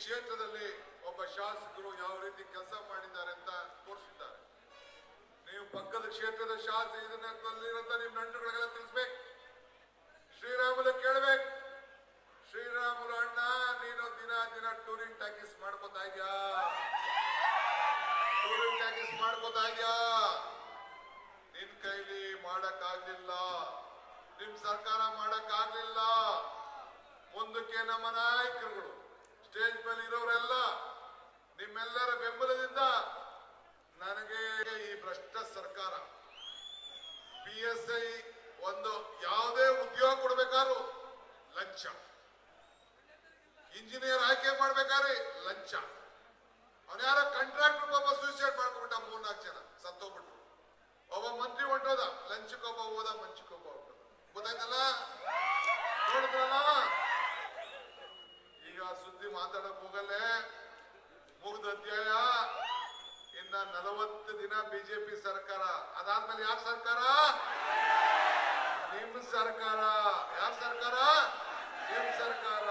ಕ್ಷೇತ್ರದಲ್ಲಿ ಒಬ್ಬ ಶಾಸಕರು ಯಾವ ರೀತಿ ಕೆಲಸ ಮಾಡಿದ್ದಾರೆ ಅಂತ ತೋರಿಸಿದ್ದಾರೆ ನೀವು ಪಕ್ಕದ ಕ್ಷೇತ್ರದ ಶಾಸಕ ಇದನ್ನಲ್ಲಿರಂತ ನಿಮ್ ನಂಟುಗಳಿಗೆಲ್ಲ ತಿಳಿಸ್ಬೇಕು ಶ್ರೀರಾಮುಲು ಕೇಳ್ಬೇಕು ಶ್ರೀರಾಮುಲು ಅಣ್ಣ ನೀನು ದಿನ ದಿನ ಟೂರಿಂಗ್ ಟ್ಯಾಕಿಸ್ ಮಾಡ್ಕೋತಾ ಇದ್ಯಾ ಟೂರಿಂಗ್ ಟ್ಯಾಕಿಸ್ ಮಾಡ್ಕೋತಾ ಇದ್ಯಾ ನಿನ್ ಕೈಲಿ ಮಾಡಕ್ ಆಗ್ಲಿಲ್ಲ ನಿಮ್ ಸರ್ಕಾರ ಮಾಡಕ್ ಆಗ್ಲಿಲ್ಲ ಮುಂದಕ್ಕೆ ನಮ್ಮ ನಾಯಕರುಗಳು ಸ್ಟೇಜ್ ಮೇಲೆ ಇರೋರೆಲ್ಲ ನಿಮ್ಮೆಲ್ಲರ ಬೆಂಬಲದಿಂದ ನನಗೆ ಈ ಭ್ರಷ್ಟ ಸರ್ಕಾರ ಪಿ ಎಸ್ ಐ ಒಂದು ಯಾವುದೇ ಉದ್ಯೋಗ ಕೊಡ್ಬೇಕಾದ್ರು ಲಂಚ ಇಂಜಿನಿಯರ್ ಆಯ್ಕೆ ಮಾಡ್ಬೇಕಾದ್ರೆ ಲಂಚ ಅವನ ಯಾರೋ ಕಾಂಟ್ರಾಕ್ಟರ್ ಒಬ್ಬ ಸೂಸೈಡ್ ಮಾಡ್ಕೊಂಡ್ಬಿಟ್ಟ ಮೂರ್ನಾಲ್ಕು ಜನ ಸತ್ತೋಗ್ಬಿಟ್ರು ಒಬ್ಬ ಮಂತ್ರಿ ಹೊಂಟೋದ ಲಂಚಕ್ಕೊಬ್ಬ ಹೋದ ಮಂಚಕ್ಕೊಬ್ಬ ಹೊಂಟೋದ ಗೊತ್ತಾಯ್ತಲ್ಲ ನೋಡಿದ್ರಲ್ಲ ಈಗ ಸುದ್ದಿ ಮಾತಾಡಕ್ ಹೋಗಲ್ಲೇ ಮುಗ್ದ ಅಧ್ಯಾಯ ಇನ್ನ ನಲವತ್ತು ದಿನ ಬಿಜೆಪಿ ಸರ್ಕಾರ ಅದಾದ್ಮೇಲೆ ಯಾರ ಸರ್ಕಾರ ನಿಮ್ ಸರ್ಕಾರ ಯಾರ ಸರ್ಕಾರ ನಿಮ್ ಸರ್ಕಾರ